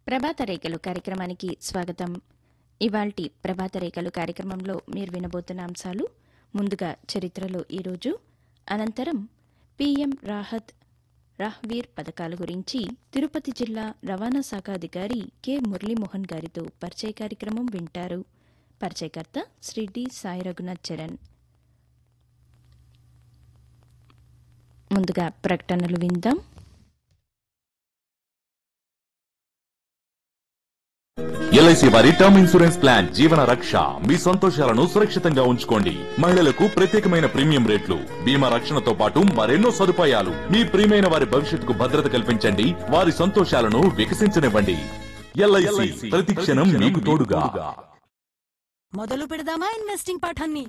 ప్రభాత రేఖలు కార్యక్రమానికి స్వాగతం ఇవాల్టి ప్రభాత రేఖలు కార్యక్రమంలో మీరు వినబోతున్న అంశాలు ముందుగా చరిత్రలో ఈరోజు అనంతరం పీఎం రాహత్ రాహ్వీర్ పథకాల గురించి తిరుపతి జిల్లా రవాణా శాఖ అధికారి కె మురళీమోహన్ గారితో పరిచయ కార్యక్రమం వింటారు పరిచయకర్త శ్రీ డి సాయి రఘునాథ్ చరణ్ ముందుగా ప్రకటనలు విందాం ఎల్ఐసి వారి టర్మ్ ఇన్సూరెన్స్ ప్లాన్ జీవన రక్ష మీ సంతోషాలను సురక్షితంగా ఉంచుకోండి మహిళలకు ప్రత్యేకమైన ప్రీమియం రేట్లు బీమా రక్షణతో పాటు మరెన్నో సదుపాయాలు మీ ప్రియమైన వారి భవిష్యత్తుకు భద్రత కల్పించండి వారి సంతోషాలను వికసించనివ్వండి ఎల్ఐసి ప్రతి క్షణం మీకు తోడుగా మొదలు పెడదామా ఇన్వెస్టింగ్ పాఠాన్ని